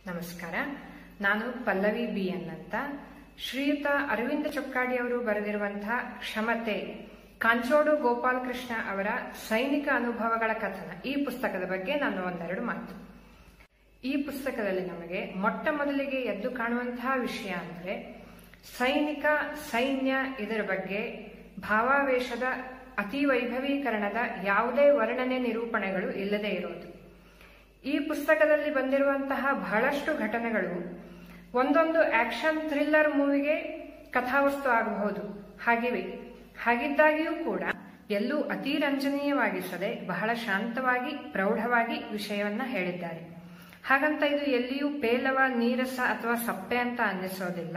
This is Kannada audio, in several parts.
ನಮಸ್ಕಾರ ನಾನು ಪಲ್ಲವಿ ಬಿ ಎನ್ ಅಂತ ಶ್ರೀಯುತ ಅರವಿಂದ ಚೊಕ್ಕಾಡಿ ಅವರು ಬರೆದಿರುವಂತಹ ಕ್ಷಮತೆ ಕಾಂಚೋಡು ಗೋಪಾಲ್ ಕೃಷ್ಣ ಅವರ ಸೈನಿಕ ಅನುಭವಗಳ ಕಥನ ಈ ಪುಸ್ತಕದ ಬಗ್ಗೆ ನಾನು ಒಂದೆರಡು ಮಾತು ಈ ಪುಸ್ತಕದಲ್ಲಿ ನಮಗೆ ಮೊಟ್ಟ ಮೊದಲಿಗೆ ಎದ್ದು ಕಾಣುವಂತಹ ವಿಷಯ ಅಂದರೆ ಸೈನಿಕ ಸೈನ್ಯ ಇದರ ಬಗ್ಗೆ ಭಾವಾವೇಶದ ಅತಿ ವೈಭವೀಕರಣದ ಯಾವುದೇ ವರ್ಣನೆ ನಿರೂಪಣೆಗಳು ಇಲ್ಲದೆ ಇರೋದು ಈ ಪುಸ್ತಕದಲ್ಲಿ ಬಂದಿರುವಂತಹ ಬಹಳಷ್ಟು ಘಟನೆಗಳು ಒಂದೊಂದು ಆಕ್ಷನ್ ಥ್ರಿಲ್ಲರ್ ಮೂವಿಗೆ ಕಥಾವಸ್ತು ಆಗಬಹುದು ಹಾಗಿವೆ ಹಾಗಿದ್ದಾಗಿಯೂ ಕೂಡ ಎಲ್ಲೂ ಅತಿ ರಂಜನೀಯವಾಗಿಸದೆ ಬಹಳ ಶಾಂತವಾಗಿ ಪ್ರೌಢವಾಗಿ ವಿಷಯವನ್ನ ಹೇಳಿದ್ದಾರೆ ಹಾಗಂತ ಇದು ಎಲ್ಲಿಯೂ ಪೇಲವ ನೀರಸ ಅಥವಾ ಸಪ್ಪೆ ಅಂತ ಅನ್ನಿಸೋದಿಲ್ಲ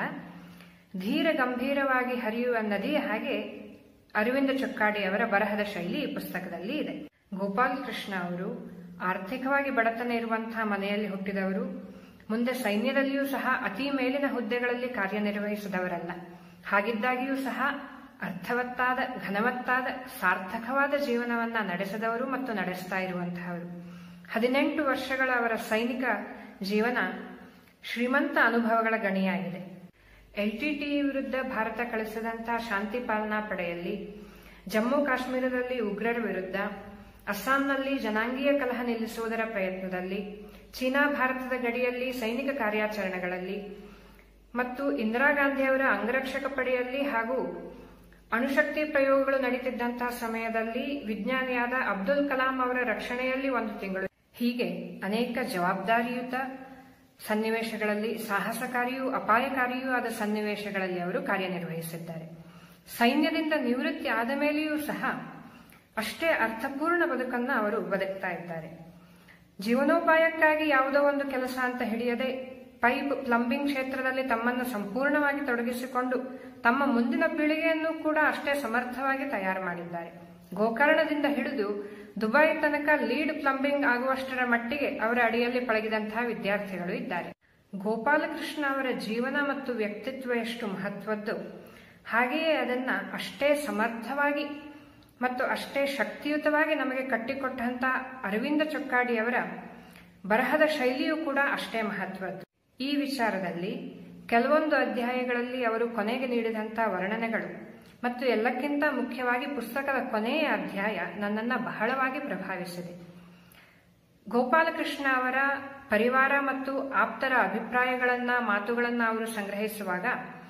ಧೀರ ಗಂಭೀರವಾಗಿ ಹರಿಯುವ ನದಿ ಹಾಗೆ ಅರವಿಂದ ಚೊಕ್ಕಾಡಿ ಅವರ ಬರಹದ ಶೈಲಿ ಈ ಪುಸ್ತಕದಲ್ಲಿ ಇದೆ ಗೋಪಾಲ್ ಕೃಷ್ಣ ಅವರು ಆರ್ಥಿಕವಾಗಿ ಬಡತನ ಇರುವಂತಹ ಮನೆಯಲ್ಲಿ ಹುಟ್ಟಿದವರು ಮುಂದೆ ಸೈನ್ಯದಲ್ಲಿಯೂ ಸಹ ಅತಿ ಮೇಲಿನ ಹುದ್ದೆಗಳಲ್ಲಿ ಕಾರ್ಯನಿರ್ವಹಿಸಿದವರಲ್ಲ ಹಾಗಿದ್ದಾಗಿಯೂ ಸಹ ಅರ್ಥವತ್ತಾದ ಘನವತ್ತಾದ ಸಾರ್ಥಕವಾದ ಜೀವನವನ್ನ ನಡೆಸಿದವರು ಮತ್ತು ನಡೆಸ್ತಾ ಇರುವಂತಹವರು ಹದಿನೆಂಟು ವರ್ಷಗಳ ಅವರ ಸೈನಿಕ ಜೀವನ ಶ್ರೀಮಂತ ಅನುಭವಗಳ ಗಣಿಯಾಗಿದೆ ಎಲ್ಟಿಟಿ ವಿರುದ್ಧ ಭಾರತ ಕಳಿಸಿದಂತಹ ಶಾಂತಿ ಪಾಲನಾ ಪಡೆಯಲ್ಲಿ ಜಮ್ಮು ಕಾಶ್ಮೀರದಲ್ಲಿ ಉಗ್ರರ ವಿರುದ್ಧ ಅಸ್ಸಾಂನಲ್ಲಿ ಜನಾಂಗೀಯ ಕಲಹ ನಿಲ್ಲಿಸುವುದರ ಪ್ರಯತ್ನದಲ್ಲಿ ಚೀನಾ ಭಾರತದ ಗಡಿಯಲ್ಲಿ ಸೈನಿಕ ಕಾರ್ಯಾಚರಣೆಗಳಲ್ಲಿ ಮತ್ತು ಇಂದಿರಾ ಗಾಂಧಿಯವರ ಅಂಗರಕ್ಷಕ ಪಡೆಯಲ್ಲಿ ಹಾಗೂ ಅಣುಶಕ್ತಿ ಪ್ರಯೋಗಗಳು ನಡೀತಿದ್ದಂತಹ ಸಮಯದಲ್ಲಿ ವಿಜ್ಞಾನಿಯಾದ ಅಬ್ದುಲ್ ಕಲಾಂ ಅವರ ರಕ್ಷಣೆಯಲ್ಲಿ ಒಂದು ತಿಂಗಳು ಹೀಗೆ ಅನೇಕ ಜವಾಬ್ದಾರಿಯುತ ಸನ್ನಿವೇಶಗಳಲ್ಲಿ ಸಾಹಸಕಾರಿಯೂ ಅಪಾಯಕಾರಿಯೂ ಆದ ಸನ್ನಿವೇಶಗಳಲ್ಲಿ ಅವರು ಕಾರ್ಯನಿರ್ವಹಿಸಿದ್ದಾರೆ ಸೈನ್ಯದಿಂದ ನಿವೃತ್ತಿ ಆದ ಮೇಲೆಯೂ ಸಹ ಅಷ್ಟೇ ಅರ್ಥಪೂರ್ಣ ಬದುಕನ್ನ ಅವರು ಬದುಕ್ತಾ ಇದ್ದಾರೆ ಜೀವನೋಪಾಯಕ್ಕಾಗಿ ಯಾವುದೋ ಒಂದು ಕೆಲಸ ಅಂತ ಹಿಡಿಯದೆ ಪೈಪ್ ಪ್ಲಂಬಿಂಗ್ ಕ್ಷೇತ್ರದಲ್ಲಿ ತಮ್ಮನ್ನು ಸಂಪೂರ್ಣವಾಗಿ ತೊಡಗಿಸಿಕೊಂಡು ತಮ್ಮ ಮುಂದಿನ ಪೀಳಿಗೆಯನ್ನು ಕೂಡ ಅಷ್ಟೇ ಸಮರ್ಥವಾಗಿ ತಯಾರು ಮಾಡಿದ್ದಾರೆ ಗೋಕರ್ಣದಿಂದ ಹಿಡಿದು ದುಬೈ ತನಕ ಲೀಡ್ ಪ್ಲಂಬಿಂಗ್ ಆಗುವಷ್ಟರ ಮಟ್ಟಿಗೆ ಅವರ ಅಡಿಯಲ್ಲಿ ಪಳಗಿದಂತಹ ವಿದ್ಯಾರ್ಥಿಗಳು ಇದ್ದಾರೆ ಗೋಪಾಲಕೃಷ್ಣ ಅವರ ಜೀವನ ಮತ್ತು ವ್ಯಕ್ತಿತ್ವ ಎಷ್ಟು ಮಹತ್ವದ್ದು ಹಾಗೆಯೇ ಅದನ್ನ ಅಷ್ಟೇ ಸಮರ್ಥವಾಗಿ ಮತ್ತು ಅಷ್ಟೇ ಶಕ್ತಿಯುತವಾಗಿ ನಮಗೆ ಕಟ್ಟಿಕೊಟ್ಟಂತಹ ಅರವಿಂದ ಚೊಕ್ಕಾಡಿಯವರ ಬರಹದ ಶೈಲಿಯೂ ಕೂಡ ಅಷ್ಟೇ ಮಹತ್ವದ್ದು ಈ ವಿಚಾರದಲ್ಲಿ ಕೆಲವೊಂದು ಅಧ್ಯಾಯಗಳಲ್ಲಿ ಅವರು ಕೊನೆಗೆ ನೀಡಿದಂತಹ ವರ್ಣನೆಗಳು ಮತ್ತು ಎಲ್ಲಕ್ಕಿಂತ ಮುಖ್ಯವಾಗಿ ಪುಸ್ತಕದ ಕೊನೆಯ ಅಧ್ಯಾಯ ನನ್ನನ್ನು ಬಹಳವಾಗಿ ಪ್ರಭಾವಿಸಿದೆ ಗೋಪಾಲಕೃಷ್ಣ ಅವರ ಪರಿವಾರ ಮತ್ತು ಆಪ್ತರ ಅಭಿಪ್ರಾಯಗಳನ್ನ ಮಾತುಗಳನ್ನ ಅವರು ಸಂಗ್ರಹಿಸುವಾಗ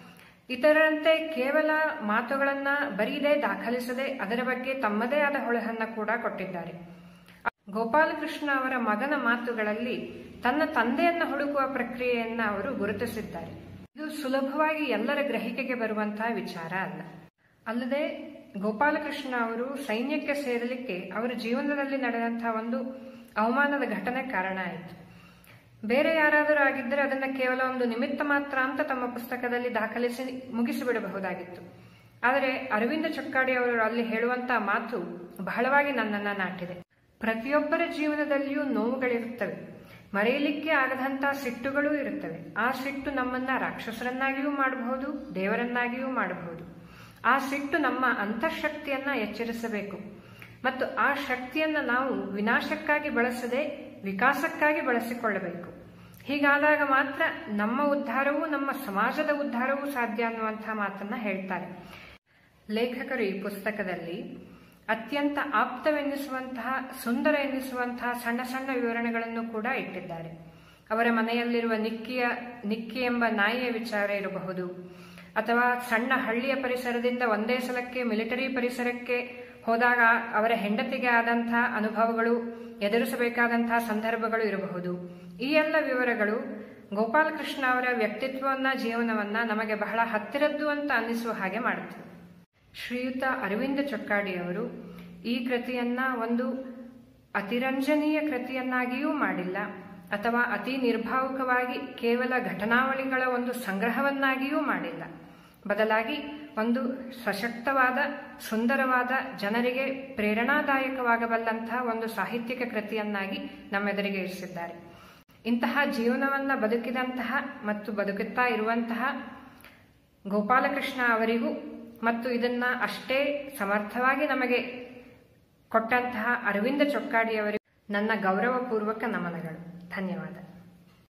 ಇತರರಂತೆ ಕೇವಲ ಮಾತುಗಳನ್ನ ಬರೀದೇ ದಾಖಲಿಸದೆ ಅದರ ಬಗ್ಗೆ ತಮ್ಮದೇ ಆದ ಹೊಳಹನ್ನ ಕೂಡ ಕೊಟ್ಟಿದ್ದಾರೆ ಗೋಪಾಲಕೃಷ್ಣ ಅವರ ಮಗನ ಮಾತುಗಳಲ್ಲಿ ತನ್ನ ತಂದೆಯನ್ನ ಹುಡುಕುವ ಪ್ರಕ್ರಿಯೆಯನ್ನ ಅವರು ಗುರುತಿಸಿದ್ದಾರೆ ಇದು ಸುಲಭವಾಗಿ ಎಲ್ಲರ ಗ್ರಹಿಕೆಗೆ ಬರುವಂತಹ ವಿಚಾರ ಅಲ್ಲ ಅಲ್ಲದೆ ಗೋಪಾಲಕೃಷ್ಣ ಅವರು ಸೈನ್ಯಕ್ಕೆ ಸೇರಲಿಕ್ಕೆ ಅವರ ಜೀವನದಲ್ಲಿ ನಡೆದಂತಹ ಒಂದು ಅವಮಾನದ ಘಟನೆ ಕಾರಣ ಆಯಿತು ಬೇರೆ ಯಾರಾದರೂ ಆಗಿದ್ದರೆ ಅದನ್ನ ಕೇವಲ ಒಂದು ನಿಮಿತ್ತ ಮಾತ್ರ ಅಂತ ತಮ್ಮ ಪುಸ್ತಕದಲ್ಲಿ ದಾಖಲಿಸಿ ಮುಗಿಸಿಬಿಡಬಹುದಾಗಿತ್ತು ಆದರೆ ಅರವಿಂದ ಚೊಕ್ಕಾಡಿ ಅವರು ಅಲ್ಲಿ ಹೇಳುವಂತಹ ಮಾತು ಬಹಳವಾಗಿ ನನ್ನನ್ನ ನಾಟಿದೆ ಪ್ರತಿಯೊಬ್ಬರ ಜೀವನದಲ್ಲಿಯೂ ನೋವುಗಳಿರುತ್ತವೆ ಮರೆಯಲಿಕ್ಕೆ ಆಗದಂತಹ ಸಿಟ್ಟುಗಳೂ ಇರುತ್ತವೆ ಆ ಸಿಟ್ಟು ನಮ್ಮನ್ನ ರಾಕ್ಷಸರನ್ನಾಗಿಯೂ ಮಾಡಬಹುದು ದೇವರನ್ನಾಗಿಯೂ ಮಾಡಬಹುದು ಆ ಸಿಟ್ಟು ನಮ್ಮ ಅಂತಃಶಕ್ತಿಯನ್ನ ಎಚ್ಚರಿಸಬೇಕು ಮತ್ತು ಆ ಶಕ್ತಿಯನ್ನ ನಾವು ವಿನಾಶಕ್ಕಾಗಿ ಬಳಸದೆ ವಿಕಾಸಕ್ಕಾಗಿ ಬಳಸಿಕೊಳ್ಳಬೇಕು ಹೀಗಾದಾಗ ಮಾತ್ರ ನಮ್ಮ ಉದ್ಧಾರವೂ ನಮ್ಮ ಸಮಾಜದ ಉದ್ಧಾರವೂ ಸಾಧ್ಯ ಅನ್ನುವಂತಹ ಮಾತನ್ನ ಹೇಳ್ತಾರೆ ಲೇಖಕರು ಈ ಪುಸ್ತಕದಲ್ಲಿ ಅತ್ಯಂತ ಆಪ್ತವೆನ್ನಿಸುವಂತಹ ಸುಂದರ ಎನ್ನಿಸುವಂತಹ ಸಣ್ಣ ಸಣ್ಣ ವಿವರಣೆಗಳನ್ನು ಕೂಡ ಇಟ್ಟಿದ್ದಾರೆ ಅವರ ಮನೆಯಲ್ಲಿರುವ ನಿಕ್ಕಿಯ ನಿಕ್ಕಿ ಎಂಬ ನಾಯಿಯ ವಿಚಾರ ಇರಬಹುದು ಅಥವಾ ಸಣ್ಣ ಹಳ್ಳಿಯ ಪರಿಸರದಿಂದ ಒಂದೇ ಸಲಕ್ಕೆ ಮಿಲಿಟರಿ ಪರಿಸರಕ್ಕೆ ಹೋದಾಗ ಅವರ ಹೆಂಡತಿಗೆ ಆದಂತಹ ಅನುಭವಗಳು ಎದುರಿಸಬೇಕಾದಂತಹ ಸಂದರ್ಭಗಳು ಇರಬಹುದು ಈ ಎಲ್ಲ ವಿವರಗಳು ಗೋಪಾಲಕೃಷ್ಣ ಅವರ ವ್ಯಕ್ತಿತ್ವವನ್ನ ಜೀವನವನ್ನ ನಮಗೆ ಬಹಳ ಹತ್ತಿರದ್ದು ಅಂತ ಅನ್ನಿಸುವ ಹಾಗೆ ಮಾಡುತ್ತದೆ ಶ್ರೀಯುತ ಅರವಿಂದ ಚೊಕ್ಕಾಡಿ ಅವರು ಈ ಕೃತಿಯನ್ನ ಒಂದು ಅತಿರಂಜನೀಯ ಕೃತಿಯನ್ನಾಗಿಯೂ ಮಾಡಿಲ್ಲ ಅಥವಾ ಅತಿ ನಿರ್ಭಾವುಕವಾಗಿ ಕೇವಲ ಘಟನಾವಳಿಗಳ ಒಂದು ಸಂಗ್ರಹವನ್ನಾಗಿಯೂ ಮಾಡಿಲ್ಲ ಬದಲಾಗಿ ಒಂದು ಸಶಕ್ತವಾದ ಸುಂದರವಾದ ಜನರಿಗೆ ಪ್ರೇರಣಾದಾಯಕವಾಗಬಲ್ಲಂತಹ ಒಂದು ಸಾಹಿತ್ಯಿಕ ಕೃತಿಯನ್ನಾಗಿ ನಮ್ಮೆದುರಿಗೆ ಇರಿಸಿದ್ದಾರೆ ಇಂತಹ ಜೀವನವನ್ನ ಬದುಕಿದಂತಹ ಮತ್ತು ಬದುಕುತ್ತಾ ಇರುವಂತಹ ಗೋಪಾಲಕೃಷ್ಣ ಅವರಿಗೂ ಮತ್ತು ಇದನ್ನ ಅಷ್ಟೇ ಸಮರ್ಥವಾಗಿ ನಮಗೆ ಕೊಟ್ಟಂತಹ ಅರವಿಂದ ಚೊಕ್ಕಾಡಿಯವರಿಗೂ ನನ್ನ ಗೌರವಪೂರ್ವಕ ನಮನಗಳು ಧನ್ಯವಾದ